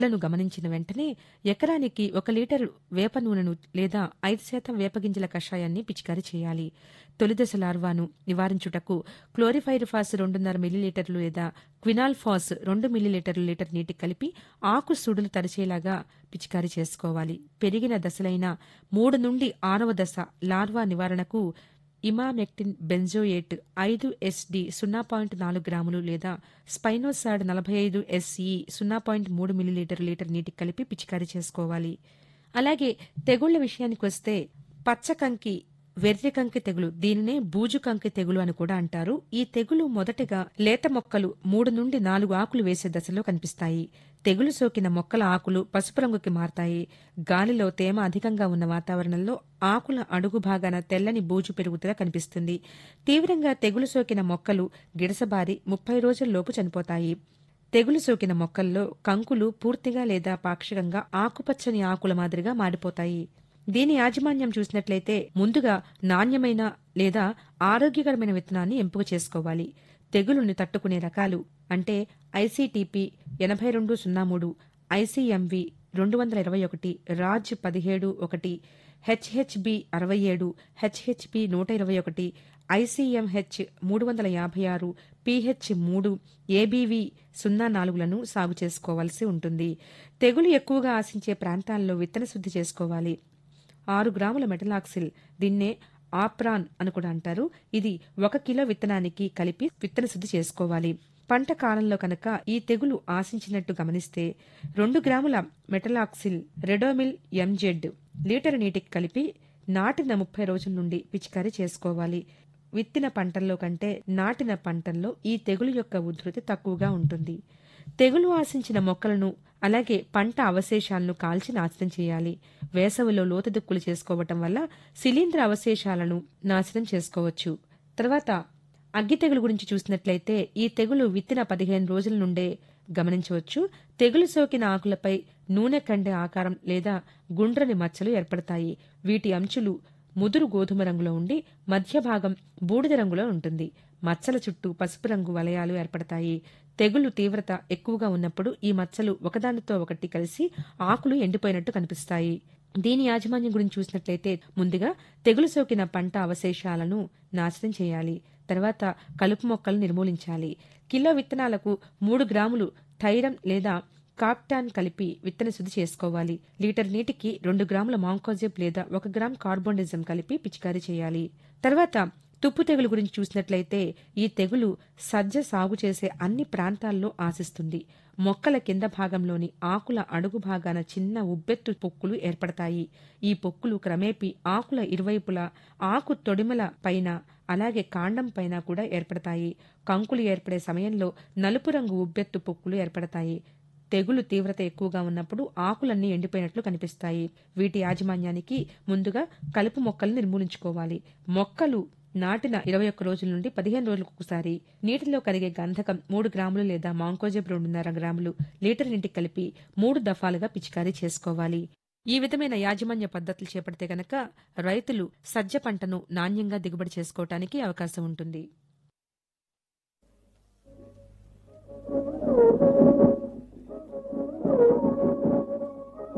లను గమనించిన వెంటనే ఎకరానికి ఒక లీటరు వేప నూనెను లేదా ఐదు శాతం వేపగింజల కషాయాన్ని పిచికారీ చేయాలి తొలిదశ లార్వాను నివారించుటకు క్లోరిఫైరిఫాస్ రెండున్నర మిల్లీలీటర్లు లేదా క్వినాల్ఫాస్ రెండు మిల్లీలీటర్లు లీటర్ నీటి కలిపి ఆకు సుడులు తరిచేలాగా పిచికారీ చేసుకోవాలి పెరిగిన దశలైన మూడు నుండి ఆరవ దశ లార్వా నివారణకు ఇమామెక్టిన్ బెంజోయేట్ ఐదు ఎస్డి సున్నా పాయింట్ నాలుగు గ్రాములు లేదా స్పైనోసాడ్ నలభై ఐదు ఎస్ఈ సున్నా పాయింట్ మూడు మిల్లీలీటర్ లీటర్ నీటికి కలిపి పిచికారీ చేసుకోవాలి అలాగే తెగుళ్ల విషయానికి వస్తే పచ్చకంకి వెర్రికంకి తెగులు దీనినే బూజుకంకి తెగులు అని కూడా అంటారు ఈ తెగులు మొదటగా లేత మొక్కలు మూడు నుండి నాలుగు ఆకులు వేసే దశలో కనిపిస్తాయి తెగులు సోకిన మొక్కల ఆకులు పసుపు రంగుకి మారతాయి గాలిలో తేమ అధికంగా ఉన్న వాతావరణంలో ఆకుల అడుగు భాగాన తెల్లని బూజు పెరుగుదల కనిపిస్తుంది తీవ్రంగా తెగులు సోకిన మొక్కలు గిడసబారి ముప్పై రోజుల్లోపు చనిపోతాయి తెగులు సోకిన మొక్కల్లో కంకులు పూర్తిగా లేదా పాక్షికంగా ఆకుపచ్చని ఆకుల మాదిరిగా మాడిపోతాయి దీని యాజమాన్యం చూసినట్లయితే ముందుగా నాణ్యమైన లేదా ఆరోగ్యకరమైన విత్తనాన్ని ఎంపిక చేసుకోవాలి తెగులుని తట్టుకునే రకాలు అంటే ఐసీటీపీ ఎనభై రెండు సున్నా మూడు ఐసీఎంవి రెండు వందల ఇరవై ఒకటి రాజ్ పదిహేడు ఒకటి హెచ్హెచ్బి అరవై ఏడు హెచ్హెచ్బి నూట ఇరవై ఒకటి ఐసీఎంహెచ్ మూడు వందల యాభై ఆరు పీహెచ్ మూడు ఏబీవీ సున్నా నాలుగులను సాగు చేసుకోవాల్సి ఉంటుంది తెగులు ఎక్కువగా ఆశించే ప్రాంతాల్లో విత్తన శుద్ధి చేసుకోవాలి ఆరు గ్రాముల మెటలాక్సిల్ దీన్నే ఆప్రాన్ అని కూడా అంటారు ఇది ఒక కిలో విత్తనానికి కలిపి విత్తన శుద్ధి చేసుకోవాలి పంట కాలంలో కనుక ఈ తెగులు ఆశించినట్టు గమనిస్తే రెండు గ్రాముల మెటలాక్సిల్ రెడోమిల్ ఎంజెడ్ లీటర్ నీటికి కలిపి నాటిన ముప్పై రోజుల నుండి పిచికారీ చేసుకోవాలి విత్తిన పంటల్లో కంటే నాటిన పంటల్లో ఈ తెగులు యొక్క ఉధృతి తక్కువగా ఉంటుంది తెగులు ఆశించిన మొక్కలను అలాగే పంట అవశేషాలను కాల్చి నాశనం చేయాలి వేసవిలో లోతు దుక్కులు చేసుకోవటం వల్ల శిలీంద్ర అవశేషాలను నాశనం చేసుకోవచ్చు తర్వాత అగ్గి తెగులు గురించి చూసినట్లయితే ఈ తెగులు విత్తిన పదిహేను రోజుల నుండే గమనించవచ్చు తెగులు సోకిన ఆకులపై నూనె కండే ఆకారం లేదా గుండ్రని మచ్చలు ఏర్పడతాయి వీటి అంచులు ముదురు గోధుమ రంగులో ఉండి మధ్య భాగం బూడిద రంగులో ఉంటుంది మచ్చల చుట్టూ పసుపు రంగు వలయాలు ఏర్పడతాయి తెగులు తీవ్రత ఎక్కువగా ఉన్నప్పుడు ఈ మచ్చలు ఒకదానితో ఒకటి కలిసి ఆకులు ఎండిపోయినట్టు కనిపిస్తాయి దీని యాజమాన్యం గురించి చూసినట్లయితే ముందుగా తెగులు సోకిన పంట అవశేషాలను నాశనం చేయాలి తర్వాత కలుపు మొక్కలు నిర్మూలించాలి కిలో విత్తనాలకు మూడు గ్రాములు థైరం లేదా కాప్టాన్ కలిపి విత్తన శుద్ధి చేసుకోవాలి లీటర్ నీటికి రెండు గ్రాముల మాంకోజెబ్ లేదా ఒక గ్రామ్ కార్బోనిజం కలిపి పిచికారీ చేయాలి తర్వాత తుప్పు తెగులు గురించి చూసినట్లయితే ఈ తెగులు సజ్జ సాగు చేసే అన్ని ప్రాంతాల్లో ఆశిస్తుంది మొక్కల కింద భాగంలోని ఆకుల అడుగు భాగాన చిన్న ఉబ్బెత్తు పొక్కులు ఏర్పడతాయి ఈ పొక్కులు క్రమేపీ ఆకుల ఇరువైపులా ఆకు తొడిమల పైన అలాగే కాండం పైన కూడా ఏర్పడతాయి కంకులు ఏర్పడే సమయంలో నలుపు రంగు ఉబ్బెత్తు పొక్కులు ఏర్పడతాయి తెగులు తీవ్రత ఎక్కువగా ఉన్నప్పుడు ఆకులన్నీ ఎండిపోయినట్లు కనిపిస్తాయి వీటి యాజమాన్యానికి ముందుగా కలుపు మొక్కలు నిర్మూలించుకోవాలి మొక్కలు నాటిన ఇరవై ఒక్క రోజుల నుండి పదిహేను రోజులకు ఒకసారి నీటిలో కరిగే గంధకం మూడు గ్రాములు లేదా మాంకోజెబ్ రెండున్నర గ్రాములు లీటర్ నీటికి కలిపి మూడు దఫాలుగా పిచికారీ చేసుకోవాలి ఈ విధమైన యాజమాన్య పద్ధతులు చేపడితే గనక రైతులు సజ్జ పంటను నాణ్యంగా దిగుబడి చేసుకోవటానికి అవకాశం ఉంటుంది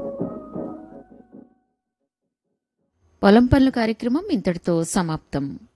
పొలం పనుల కార్యక్రమం ఇంతటితో సమాప్తం